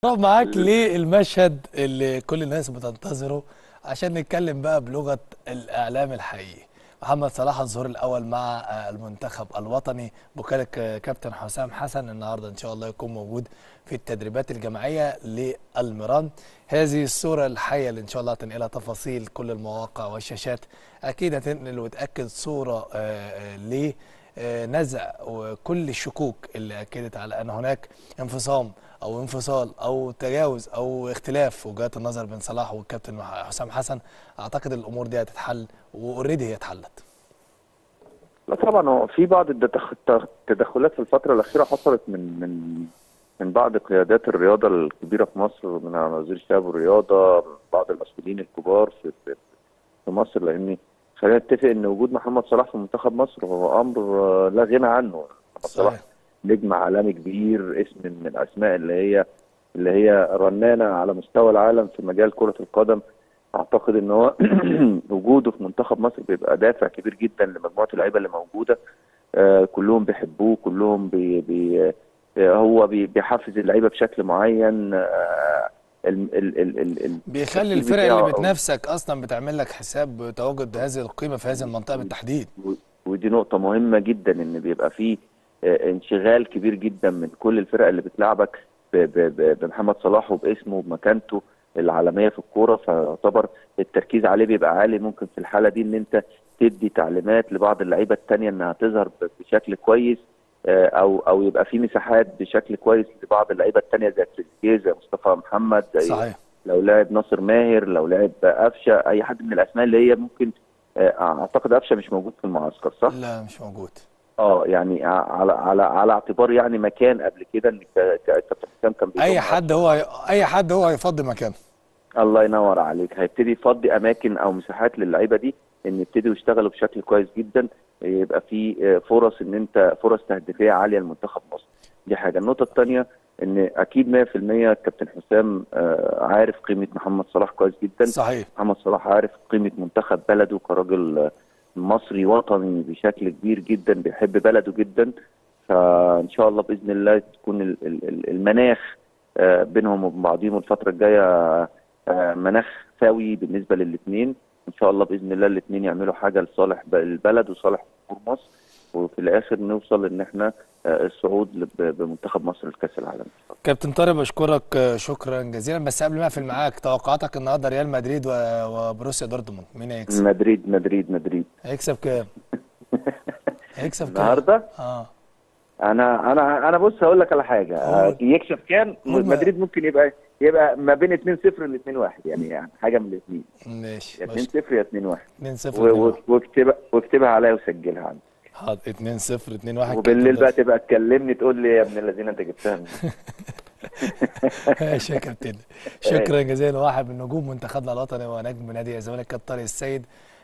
طب معاك للمشهد اللي كل الناس بتنتظره عشان نتكلم بقى بلغة الإعلام الحقيقي محمد صلاح الظهور الأول مع المنتخب الوطني بوكالة كابتن حسام حسن النهاردة إن شاء الله يكون موجود في التدريبات الجماعية للميران هذه الصورة الحية اللي إن شاء الله هتنقلها تفاصيل كل المواقع والشاشات أكيد هتنقل وتأكد صورة ل نزع وكل الشكوك اللي اكدت على ان هناك انفصام او انفصال او تجاوز او اختلاف وجهات النظر بين صلاح والكابتن حسام حسن اعتقد الامور دي هتتحل واوريدي هي اتحلت لا طبعا هو في بعض التدخلات في الفتره الاخيره حصلت من من من بعض قيادات الرياضه الكبيره في مصر من وزير الشباب والرياضه بعض المسؤولين الكبار في في مصر لان خلينا نتفق ان وجود محمد صلاح في منتخب مصر هو امر لا غنى عنه محمد صلاح نجم عالمي كبير اسم من الاسماء اللي هي اللي هي رنانه على مستوى العالم في مجال كره القدم اعتقد ان هو وجوده في منتخب مصر بيبقى دافع كبير جدا لمجموعه اللعيبه اللي موجوده آه كلهم بيحبوه كلهم بي بي هو بي بيحفز اللعيبه بشكل معين آه ال ال ال ال ال بيخلي الفرق اللي بتنافسك اصلا بتعمل لك حساب بتواجد هذه القيمه في هذه المنطقه بالتحديد ودي نقطه مهمه جدا ان بيبقى فيه انشغال كبير جدا من كل الفرق اللي بتلعبك بمحمد صلاح وباسمه وبمكانته العالميه في الكوره فيعتبر التركيز عليه بيبقى عالي ممكن في الحاله دي ان انت تدي تعليمات لبعض اللعيبه الثانيه انها تظهر بشكل كويس او او يبقى في مساحات بشكل كويس لبعض اللعيبه الثانيه زي تريزيجيه زي مصطفى محمد زي صحيح. لو لعب ناصر ماهر لو لعب قفشه اي حد من الاسماء اللي هي ممكن اعتقد قفشه مش موجود في المعسكر صح؟ لا مش موجود اه يعني على على على اعتبار يعني مكان قبل كده ان كابتن حسام كان اي حد هو اي حد هو هيفضي مكانه الله ينور عليك هيبتدي يفضي اماكن او مساحات للعيبه دي ان يبتدوا يشتغلوا بشكل كويس جدا يبقى في فرص ان انت فرص تهديفيه عاليه لمنتخب مصر دي حاجه النقطه الثانيه ان اكيد 100% كابتن حسام عارف قيمه محمد صلاح كويس جدا صحيح محمد صلاح عارف قيمه منتخب بلده كراجل مصري وطني بشكل كبير جدا بيحب بلده جدا فان شاء الله باذن الله تكون المناخ بينهم وبين بعضهم الفتره الجايه مناخ سوي بالنسبه للاثنين ان شاء الله باذن الله الاثنين يعملوا حاجه لصالح البلد وصالح جمهور مصر وفي الاخر نوصل ان احنا الصعود بمنتخب مصر لكاس العالم كابتن طارق بشكرك شكرا جزيلا بس قبل ما اقفل معاك توقعاتك النهارده ريال مدريد وبروسيا دورتموند مين هيكسب مدريد مدريد مدريد هيكسب كام هيكسب كام النهارده اه انا انا انا بص هقول لك على حاجه قول. يكسب كام قول بقى. مدريد ممكن يبقى يبقى ما بين 2-0 ل 2-1 يعني يعني حاجه من الاثنين ماشي يا ماشي 2-0 يا 2-1 2 0 و- و- واكتبها واكتبها عليا وسجلها عندي حاضر 2 0 2 1 وبالليل بقى تبقى تكلمني تقول لي يا ابن الذين انت جبتها منين ماشي يا كابتن شكرا جزيلا واحد من نجوم منتخبنا الوطني ونجم نادي الزمالك كابتن طارق السيد